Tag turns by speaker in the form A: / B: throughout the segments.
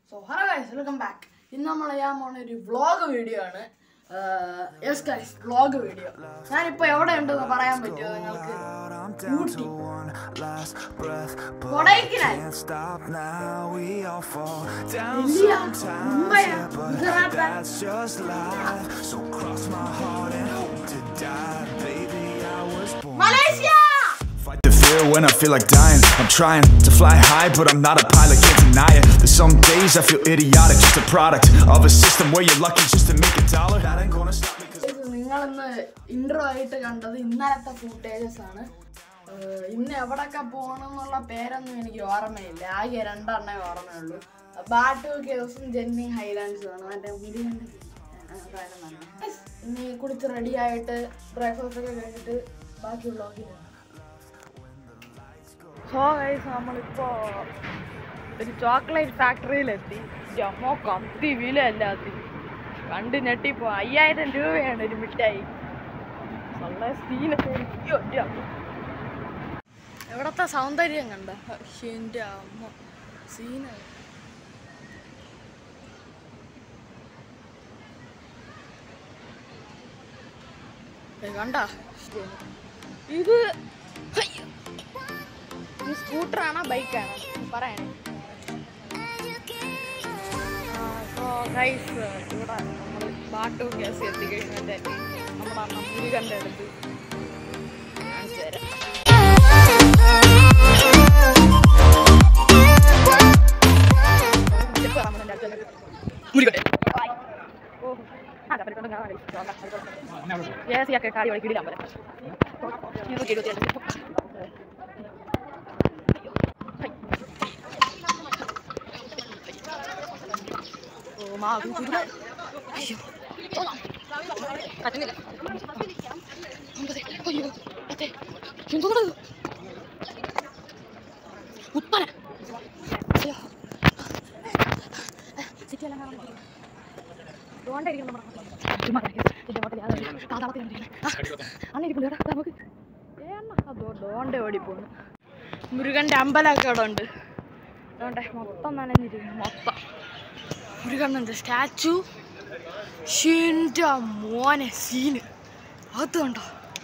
A: So hello guys welcome back ഇന്ന് നമ്മൾ ചെയ്യാൻ പോണ ഒരു വ്ളോഗ് വീഡിയോ ആണ് യെസ് ഗൈസ് വ്ളോഗ് വീഡിയോ ഞാനിപ്പോ എവിടെ ഉണ്ടെന്ന് പറയാൻ പറ്റുമോ നിങ്ങൾക്ക് Ooty Kodaikanal
B: Can't stop now, we all fall down
A: ഡൽഹിയാ
B: sometimes.
A: മുംബൈയാ
B: Yeah, but
A: ഗുജറാത്താ
B: that's just life. So cross my heart and hope to die. Baby, I was born.
A: Malaysia
B: Fight the fear when I feel like dying. I'm trying to fly high, but I'm not a pilot, can't deny it. There's some days I feel idiotic, just a product of a system where you're lucky just to make a dollar. That ain't gonna stop me 'cause
A: നിങ്ങൾ ഇന്ന് intro ആയിട്ട് കണ്ടത് ഇന്നലത്തെ footages ആണ് ഏഹ് ഇന്ന് എവിടൊക്കെ പോകണം എന്നുള്ള പേരൊന്നും എനിക്ക് ഓർമ്മയില്ല ആകെ രണ്ടെണ്ണേ ഓർമ്മയുള്ളൂ ബാറ്റു കേവ്സും ജെന്നിങ് ഹൈലാൻഡ്സും ആണ് എൻ്റെ മുരികൻ്റെ ഇനി കുളിച്ച് റെഡി ആയിട്ട് ബ്രേക്ക്ഫാസ്റ്റ് ഒക്കെ കഴിഞ്ഞിട്ട് ബാക്കിയുള്ള സോ ഗൈസ് നമ്മളിപ്പോ ഒരു ചോക്ലേറ്റ് ഫാക്ടറിയിലെത്തി ജമ്മോ കത്തി വില എല്ലാത്തിനും കണ്ട് ഞെട്ടിപ്പോ അയ്യായിരം രൂപയാണ് ഒരു മിഠായി നല്ല സീനൊക്കെ അയ്യോ, എൻ്റെ അമ്മ. എവിടത്തെ സൗന്ദര്യം കണ്ട എൻ്റെ അമ്മ സീന കണ്ട ഇത് അയ്യോ. ഇത് സ്കൂട്ടറാണോ ബൈക്കാണോ പറയണേ അപ്പോൾ ഗൈസ് ഇവിടെ നമ്മൾ ബാട്ടു ഗ്യാസ് എത്തിക്കഴിഞ്ഞിട്ട് നമ്മുടെ അണ്ണ മുരുകൻ്റെ അടുത്ത് കാണിച്ചു തരാം സ്റ്റെപ്പ് കയറാൻ പോകുന്നുണ്ട് അടുത്തേക്ക്. മുരുകൻ്റെ. ഓ. ആ, കപ്പലിൽ കാണാൻ കഴിയും. ഗ്യാസ് ഒക്കെ കാടി വഴി കിടിലാൻ പോലെ ഇരുന്നൂറ്റി എഴുപത്തിരണ്ട് ഓ മാ കുരുട അയ്യോ പറ്റുന്നില്ല ഒമ്പത് അയ്യോ പത്ത് എന്തോന്നത് ഉത്തര അയ്യോ സിറ്റിയെല്ലാം കാണാൻ പറ്റില്ല അതുകൊണ്ടായിരിക്കും നമ്മുടെ ചുമ്മാ കളിക്കാം. ഇതിന്റെ മുകളിൽ യാതൊരു പാതാളത്തിലും ഇരിക്കില്ല. ആ, അണ്ണ ഇരിപ്പുണ്ട് കേട്ടോ. നമുക്ക് ഏ അണ്ണ അതോ ഡോണ്ടെ ഓടിപ്പോണ് മുരുകൻ്റെ അമ്പലമൊക്കെ അവിടെ ഉണ്ട് അതുകൊണ്ടേ മൊത്തം നനഞ്ഞിരിക്കുന്നു മൊത്തം മുരുകണ്ണൻ്റെ സ്റ്റാച്ചു ഷിൻ്റെ മോനെ സീന് അത് കണ്ടോ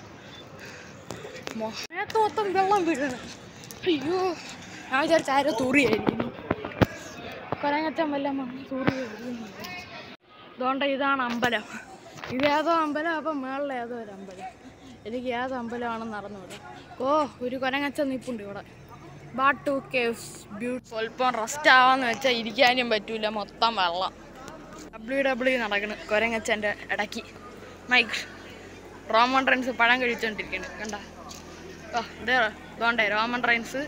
A: മേത്ത് മൊത്തം വെള്ളം വീഴണം അയ്യോ ഞാൻ വിചാരിച്ച ആരോ തൂറിയായിരിക്കുന്നു കൊരങ്ങച്ചൻ വല്ല മണ്ണ് തൂറി വീഴുന്നു. അതുകൊണ്ട് ഇതാണ് അമ്പലം ഇത് ഏതോ അമ്പലം അപ്പം മേളിൽ ഏതോ ഒരു അമ്പലം എനിക്ക് ഏതോ അമ്പലമാണെന്ന് അറിഞ്ഞൂടാ ഓ ഒരു കൊരങ്ങച്ചൻ നിപ്പുണ്ട് ഇവിടെ ബാട്ടു കേവ്സ് ബ്യൂട്ടി സ്വല്പം റെസ്റ്റ് ആവാന്ന് വെച്ചാൽ ഇരിക്കാനും പറ്റൂല മൊത്തം വെള്ളം ഡബ്ല്യു ഡബ്ല്യു നടക്കണ് കൊരങ്ങച്ചൻ്റെ ഇടയ്ക്ക് മൈക്ക് റോമൻ റൈൻസ് പഴം കഴിച്ചുകൊണ്ടിരിക്കുന്നു കണ്ട ഓ ഇതേ ഇതുകൊണ്ടേ റോമൻ റൈൻസ്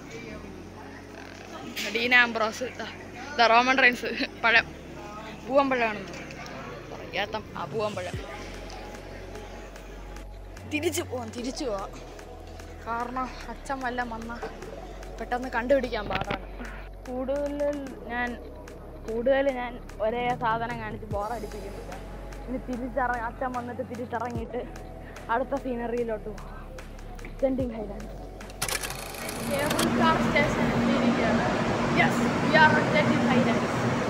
A: ഡീന ആംബ്രോസ് ഇതാ ഇതാ റോമൻ റൈൻസ് പഴം പൂവമ്പഴമാണെന്ന് ഏത്തം ആ പൂവമ്പഴം തിരിച്ചു പോവാം തിരിച്ചു പോവാം കാരണം അച്ഛൻ വല്ല വന്ന പെട്ടെന്ന് കണ്ടുപിടിക്കാൻ പാടാണ് കൂടുതൽ ഞാൻ കൂടുതൽ ഞാൻ ഒരേ സാധനം കാണിച്ച് ബോറടിപ്പിക്കുന്നില്ല ഇനി തിരിച്ചിറങ്ങി അച്ഛൻ വന്നിട്ട് തിരിച്ചിറങ്ങിയിട്ട് അടുത്ത സീനറിയിലോട്ട് പോകാം Genting Highland cable car station എത്തിയിരിക്കുകയാണ് yes we are Genting Highland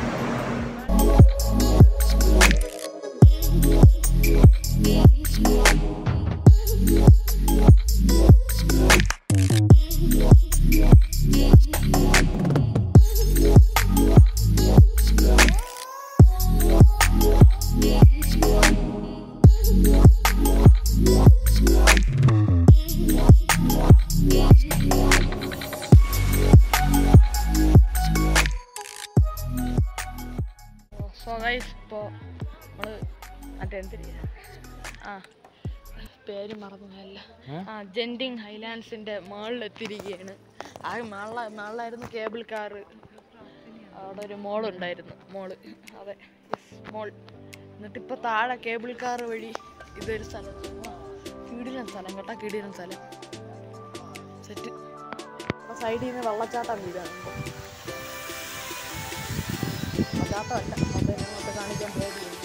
A: so guys ഇപ്പോൾ നമ്മൾ മറ്റേ എന്തിരിയ ആ പേര് മറന്നതല്ല ആ ജെൻഡിങ് ഹൈലാൻഡ്സിൻ്റെ മുകളിലെത്തിയിരിക്കുകയാണ് ആ മേള മേളായിരുന്നു കേബിൾ കാറ് അവിടെ ഒരു മോളുണ്ടായിരുന്നു മോള് അതെ മോൾ എന്നിട്ടിപ്പോൾ താഴെ കേബിൾ കാർ വഴി ഇതൊരു സ്ഥലം കിടിലൻ സ്ഥലം കേട്ടോ കിടിലൻ സ്ഥലം സെറ്റ് അപ്പോൾ സൈഡിൽ നിന്ന് വെള്ളച്ചാട്ടം വീഴാണ് വെള്ളച്ചാട്ടമല്ല മൊബൈൽ അങ്ങോട്ട് കാണിക്കാൻ പേടിയുണ്ട്